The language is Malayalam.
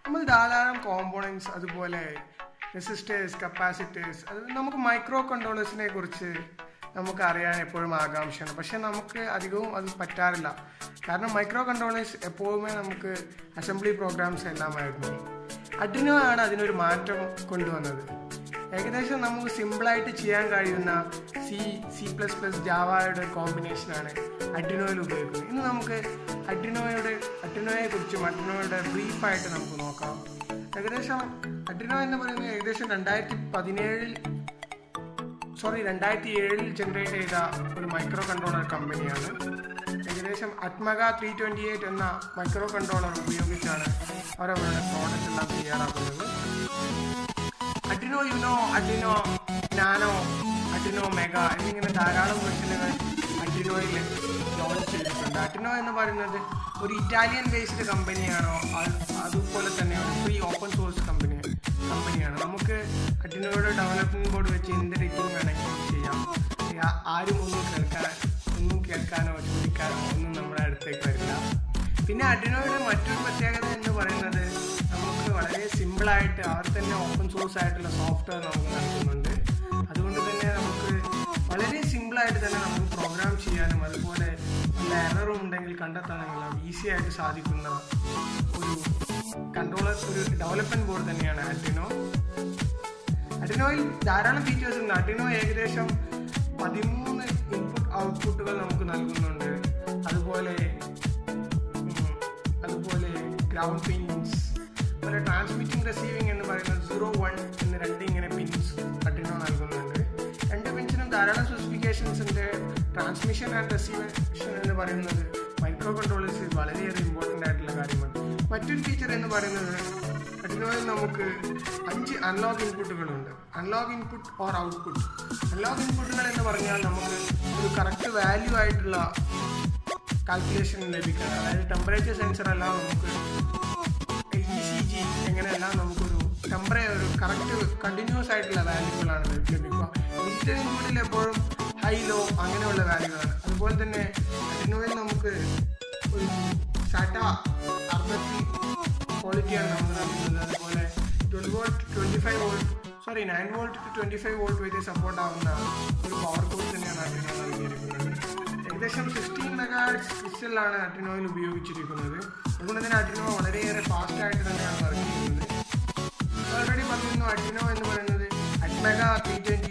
നമ്മൾ ധാരാളം കോമ്പോണൻസ് അതുപോലെ റെസിസ്റ്റേഴ്സ് കപ്പാസിറ്റേഴ്സ് അത് നമുക്ക് മൈക്രോ കൺട്രോളേഴ്സിനെ കുറിച്ച് നമുക്ക് അറിയാൻ എപ്പോഴും ആകാംക്ഷയാണ് പക്ഷെ നമുക്ക് അധികവും അത് പറ്റാറില്ല കാരണം മൈക്രോ കൺട്രോളേഴ്സ് എപ്പോഴുമേ നമുക്ക് അസംബ്ലി പ്രോഗ്രാംസ് എല്ലാമായിരുന്നു അഡ്രിനോ ആണ് അതിനൊരു മാറ്റം കൊണ്ടുവന്നത് ഏകദേശം നമുക്ക് സിമ്പിളായിട്ട് ചെയ്യാൻ കഴിയുന്ന സി സി പ്ലസ് പ്ലസ് ജാവയുടെ കോമ്പിനേഷനാണ് അഡ്രിനോയിൽ ഉപയോഗിക്കുന്നത് ഇന്ന് നമുക്ക് അഡ്രിനോയുടെ അഡ്രിനോയെ കുറിച്ചും അഡ്രിനോയുടെ ബ്രീഫായിട്ട് നമുക്ക് നോക്കാം ഏകദേശം അഡ്രിനോ എന്ന് പറയുന്നത് ഏകദേശം രണ്ടായിരത്തി പതിനേഴിൽ സോറി രണ്ടായിരത്തി ഏഴിൽ ജനറേറ്റ് ചെയ്ത ഒരു മൈക്രോ കൺട്രോളർ കമ്പനിയാണ് ഏകദേശം അറ്റ്മക ത്രീ ട്വൻറ്റി എയ്റ്റ് എന്ന മൈക്രോ കൺട്രോളർ ഉപയോഗിച്ചാണ് അവരവരുടെ പ്രോഡക്റ്റ് എല്ലാം തയ്യാറാക്കുന്നത് Arduino Uno Arduino Nano Arduino Mega എന്നിങ്ങനെ ധാരാളം വെർഷനുകൾ അഡിനോയിൽ ലോഞ്ച് ചെയ്തിട്ടുണ്ട് അഡിനോ എന്ന് പറയുന്നത് ഒരു ഇറ്റാലിയൻ ബേസ്ഡ് കമ്പനിയാണോ അത് അതുപോലെ തന്നെ ഒരു ഫ്രീ ഓപ്പൺ സോഴ്സ് കമ്പനി കമ്പനിയാണ് നമുക്ക് അഡിനോയുടെ ഡെവലപ്മെന്റ് ബോർഡ് വെച്ച് എന്ത് എഡിറ്റിംഗ് വേണമെങ്കിലും ചെയ്യാം ആ- ആരും ഒന്നും കേൾക്കാൻ ഒന്നും കേൾക്കാനോ ചോദിക്കാനോ ഒന്നും നമ്മുടെ അടുത്തേക്ക് വരില്ല പിന്നെ അഡിനോയുടെ മറ്റൊരു പ്രത്യേകത എന്ന് പറയുന്നത് നമുക്ക് വളരെ സിമ്പിളായിട്ട് അവർ തന്നെ ഓപ്പൺ സോഴ്സ് ആയിട്ടുള്ള സോഫ്റ്റ്വെയർ നമുക്ക് നൽകുന്നുണ്ട് അതുകൊണ്ട് തന്നെ നമുക്ക് വളരെ സിമ്പിളായിട്ട് തന്നെ നമുക്ക് പ്രോഗ്രാം ചെയ്യാനും അതുപോലെ വല്ല എററും ഉണ്ടെങ്കിൽ കണ്ടെത്താനെങ്കിലും ഈസി ആയിട്ട് സാധിക്കുന്ന ഒരു കൺട്രോളർ ഒരു ഡെവലപ്മെന്റ് ബോർഡ് തന്നെയാണ് അഡിനോ അഡിനോയിൽ ധാരാളം ഫീച്ചേഴ്സ് ഉണ്ട് അഡിനോ ഏകദേശം പതിമൂന്ന് ഇൻപുട്ട് ഔട്ട്പുട്ടുകൾ നമുക്ക് നൽകുന്നുണ്ട് അതുപോലെ ഉം, അതുപോലെ ഗ്രൗണ്ട് പിൻസ് അതുപോലെ ട്രാൻസ്മിറ്റിംഗ് റിസീവിംഗ് എന്ന് പറയുന്നത് സീറോ വൺ എന്ന് രണ്ട് ഇങ്ങനെ പിൻസ് അഡിനോ നൽകുന്നുണ്ട് രണ്ട് പിൻസിനും ധാരാളം സ്പെസിഫിക്കേഷൻസ് ഉണ്ട് ട്രാൻസ്മിഷൻ ആൻഡ് റിസീവേഷൻ എന്ന് പറയുന്നത് മൈക്രോ കൺട്രോളേഴ്സ് വളരെയേറെ ഇമ്പോർട്ടൻ്റ് ആയിട്ടുള്ള കാര്യമാണ് മറ്റൊരു ഫീച്ചർ എന്ന് പറയുന്നത് അഡിനോയിൽ നമുക്ക് അഞ്ച് അൺലോക്ക് ഇൻപുട്ടുകളുണ്ട് analog input or output analog ഇൻപുട്ടുകൾ എന്ന് പറഞ്ഞാൽ നമുക്ക് ഒരു കറക്റ്റ് വാല്യൂ ആയിട്ടുള്ള കാൽക്കുലേഷൻ ലഭിക്കണം അതായത് ടെമ്പറേച്ചർ സെൻസർ എല്ലാം നമുക്ക് ഇ സി ജി എങ്ങനെയെല്ലാം നമുക്കൊരു ടെമ്പറേ ഒരു കറക്റ്റ് കണ്ടിന്യൂസ് ആയിട്ടുള്ള വാല്യൂകളാണ് ലഭിക്കുക ഡിജിറ്റൽ ഇൻപുട്ടിൽ എപ്പോഴും ഹൈ ലോ അങ്ങനെയുള്ള വാല്യൂകളാണ് അതുപോലെ തന്നെ അതിനുവേണ്ടി നമുക്ക് ഒരു സാറ്റ അറുപത്തി ക്വാളിറ്റിയാണ് നമുക്ക് നൽകുന്നത് അതുപോലെ twelve volt twenty five volt sorry nine volt to twenty five volt വരെ സപ്പോർട്ട് ആവുന്ന ഒരു പവർ കോഡ് തന്നെയാണ് അതിന് നൽകിയിരിക്കുന്നത് ഏകദേശം സിക്സ്റ്റീൻ മെഗാഹെർട്സ് ക്രിസ്റ്റലാണ് അഡിനോയിൽ ഉപയോഗിച്ചിരിക്കുന്നത് അതുകൊണ്ട് തന്നെ അഡിനോ വളരെയേറെ ഫാസ്റ്റ് ആയിട്ട് തന്നെയാണ് വർക്ക് ചെയ്യുന്നത് ഓൾറെഡി പറഞ്ഞിരുന്നു അഡിനോ എന്ന് പറയുന്നത് അഡ്മെഗ ത്രീ